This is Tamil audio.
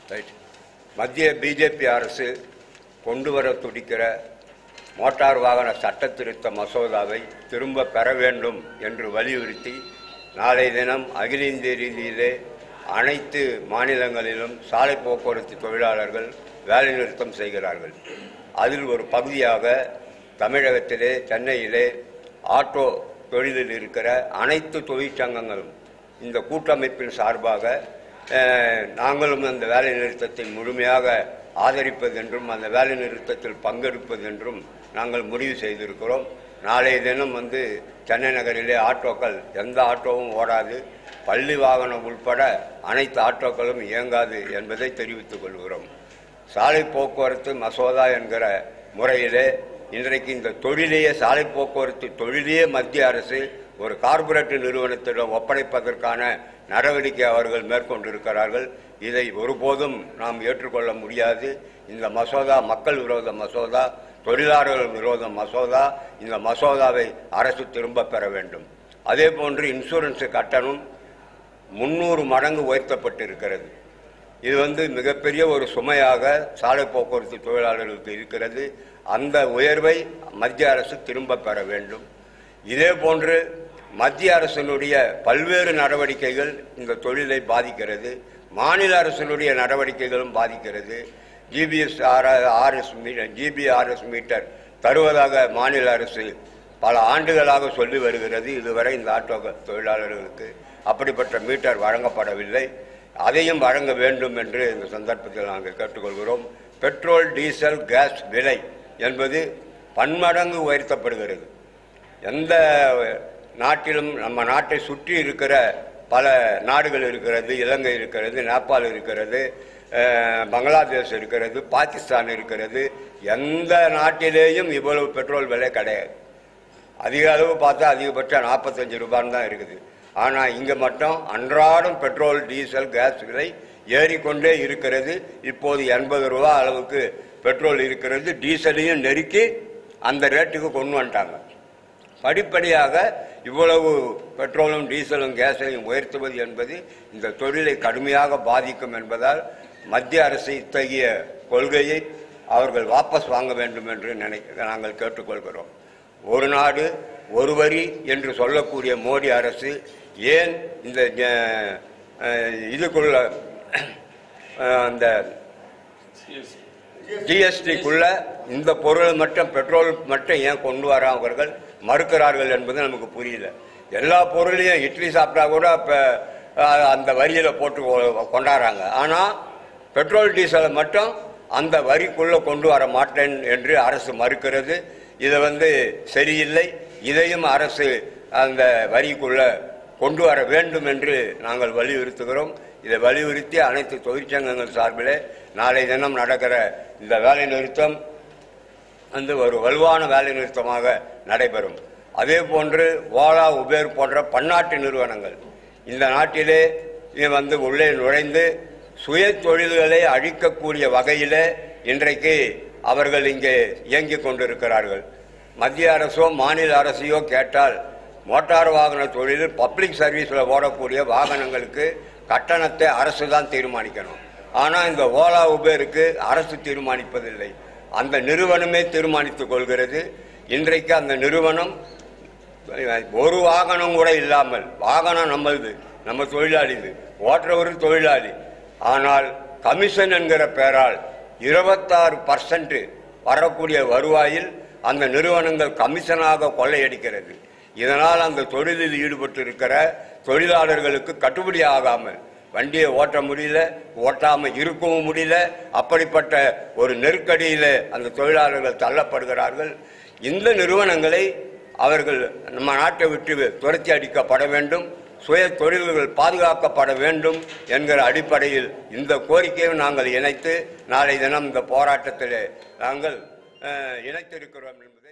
ரைட் மத்திய பிஜேபி அரசு கொண்டு வர துடிக்கிற மோட்டார் வாகன சட்ட திருத்த மசோதாவை திரும்ப பெற வேண்டும் என்று வலியுறுத்தி நாளை தினம் அகில இந்திய ரீதியிலே அனைத்து மாநிலங்களிலும் சாலை போக்குவரத்து தொழிலாளர்கள் வேலைநிறுத்தம் செய்கிறார்கள் அதில் ஒரு பகுதியாக தமிழகத்திலே சென்னையிலே ஆட்டோ தொழிலில் இருக்கிற அனைத்து தொழிற்சங்கங்களும் இந்த கூட்டமைப்பின் சார்பாக அஹ், நாங்களும் அந்த வேலை நிறுத்தத்தை முழுமையாக ஆதரிப்பதென்றும் அந்த வேலை நிறுத்தத்தில் பங்கெடுப்பதென்றும் நாங்கள் முடிவு செய்திருக்கிறோம் நாளைய தினம் வந்து சென்னை நகரிலே ஆட்டோக்கள் எந்த ஆட்டோவும் ஓடாது பள்ளி வாகனம் உட்பட அனைத்து ஆட்டோக்களும் இயங்காது என்பதை தெரிவித்துக் கொள்கிறோம் சாலை போக்குவரத்து மசோதா என்கிற முறையிலே இன்றைக்கு இந்த தொழிலையே சாலை போக்குவரத்து தொழிலையே மத்திய அரசு ஒரு கார்ப்பரேட் நிறுவனத்திடம் ஒப்படைப்பதற்கான நடவடிக்கை அவர்கள் மேற்கொண்டிருக்கிறார்கள் இதை ஒருபோதும் நாம் ஏற்றுக்கொள்ள முடியாது இந்த மசோதா மக்கள் விரோத மசோதா தொழிலாளர்கள் விரோத மசோதா இந்த மசோதாவை அரசு திரும்ப பெற வேண்டும் அதே போன்று இன்சூரன்ஸ் கட்டணம் முன்னூறு மடங்கு உயர்த்தப்பட்டிருக்கிறது இது வந்து மிகப்பெரிய ஒரு சுமையாக சாலை போக்குவரத்து தொழிலாளர்களுக்கு இருக்கிறது அந்த உயர்வை மத்திய அரசு திரும்ப பெற வேண்டும் இதே போன்று மத்திய அரசினுடைய பல்வேறு நடவடிக்கைகள் இந்த தொழிலை பாதிக்கிறது மாநில அரசினுடைய நடவடிக்கைகளும் பாதிக்கிறது GPS R RS metre GPRS metre தருவதாக மாநில அரசு பல ஆண்டுகளாக சொல்லி வருகிறது இதுவரை இந்த ஆட்டோ தொழிலாளர்களுக்கு அப்படிப்பட்ட மீட்டர் வழங்கப்படவில்லை அதையும் வழங்க வேண்டும் என்று இந்த சந்தர்ப்பத்தில் நாங்கள் கேட்டுக்கொள்கிறோம் பெட்ரோல் டீசல் கேஸ் விலை என்பது பன்மடங்கு உயர்த்தப்படுகிறது எந்த நாட்டிலும் நம்ம நாட்டை சுற்றி இருக்கிற பல நாடுகள் இருக்கிறது இலங்கை இருக்கிறது நேபாள் இருக்கிறது அஹ், பங்களாதேஷ் இருக்கிறது பாகிஸ்தான் இருக்கிறது எந்த நாட்டிலேயும் இவ்வளவு பெட்ரோல் விலை கிடையாது அதிக அளவு பார்த்தா அதிகபட்சம் நாற்பத்தஞ்சு ரூபான்னு தான் இருக்குது ஆனால் இங்கே மட்டும் அன்றாடம் பெட்ரோல் டீசல் கேஸ் விலை ஏறிக்கொண்டே இருக்கிறது இப்போது எண்பது ரூபா அளவுக்கு பெட்ரோல் இருக்கிறது டீசலையும் நெருக்கி அந்த ரேட்டுக்கு கொண்டு வந்துட்டாங்க படிப்படியாக இவ்வளவு பெட்ரோலும் டீசலும் கேஸையும் உயர்த்துவது என்பது இந்த தொழிலை கடுமையாக பாதிக்கும் என்பதால் மத்திய அரசு இத்தகைய கொள்கையை அவர்கள் வாபஸ் வாங்க வேண்டும் என்று நினை நாங்கள் கேட்டுக்கொள்கிறோம் ஒரு நாடு ஒரு வரி என்று சொல்லக்கூடிய மோடி அரசு ஏன் இந்த அஹ், அஹ், இதுக்குள்ள அஹ், அந்த ஜிஎஸ்டிக்குள்ள இந்த பொருள் மட்டும் பெட்ரோல் மட்டும் ஏன் கொண்டு வர அவர்கள் மறுக்கிறார்கள் என்பது நமக்கு புரியல எல்லா பொருளையும் இட்லி சாப்பிட்டா கூட இப்போ அந்த வரியில் போட்டு கொ- கொண்டாடுறாங்க ஆனால் பெட்ரோல் டீசலை மட்டும் அந்த வரிக்குள்ளே கொண்டு வர மாட்டேன் என்று அரசு மறுக்கிறது இது வந்து சரியில்லை இதையும் அரசு அந்த வரிக்குள்ள கொண்டு வர வேண்டும் என்று நாங்கள் வலியுறுத்துகிறோம் இதை வலியுறுத்தி அனைத்து தொழிற்சங்கங்கள் சார்பிலே நாளை தினம் நடக்கிற இந்த வேலை நிறுத்தம் வந்து ஒரு வலுவான வேலை நிறுத்தமாக நடைபெறும் அதே போன்று ஓலா உபேர் போன்ற பன்னாட்டு நிறுவனங்கள் இந்த நாட்டிலே இது வந்து உள்ளே நுழைந்து சுய தொழில்களை அழிக்கக்கூடிய வகையிலே இன்றைக்கு அவர்கள் இங்கே இயங்கிக் கொண்டிருக்கிறார்கள் மத்திய அரசோ மாநில அரசையோ கேட்டால் மோட்டார் வாகன தொழிலில் பப்ளிக் சர்வீஸில் ஓடக்கூடிய வாகனங்களுக்கு கட்டணத்தை அரசு தான் தீர்மானிக்கணும் ஆனால் இந்த ஓலா உபேருக்கு அரசு தீர்மானிப்பதில்லை அந்த நிறுவனமே தீர்மானித்துக் கொள்கிறது இன்றைக்கு அந்த நிறுவனம் ஒரு வாகனம் கூட இல்லாமல் வாகனம் நம்மளுது நம்ம தொழிலாளிது ஓட்டுறவர் தொழிலாளி ஆனால் கமிஷன் என்கிற பெயரால் இருபத்தாறு பர்சன்ட் வரக்கூடிய வருவாயில் அந்த நிறுவனங்கள் கமிஷனாக கொள்ளையடிக்கிறது இதனால் அந்த தொழிலில் ஈடுபட்டு இருக்கிற தொழிலாளர்களுக்கு கட்டுப்படி ஆகாமல் வண்டியை ஓட்ட முடியல ஓட்டாம இருக்கவும் முடியல அப்படிப்பட்ட ஒரு நெருக்கடியில் அந்த தொழிலாளர்கள் தள்ளப்படுகிறார்கள் இந்த நிறுவனங்களை அவர்கள் நம்ம நாட்டை விட்டு துரத்தி அடிக்கப்பட வேண்டும் சுய தொழில்கள் பாதுகாக்கப்பட வேண்டும் என்கிற அடிப்படையில் இந்த கோரிக்கையும் நாங்கள் இணைத்து நாளை தினம் இந்த போராட்டத்தில் நாங்கள் அஹ், இணைத்திருக்கிறோம் என்பதை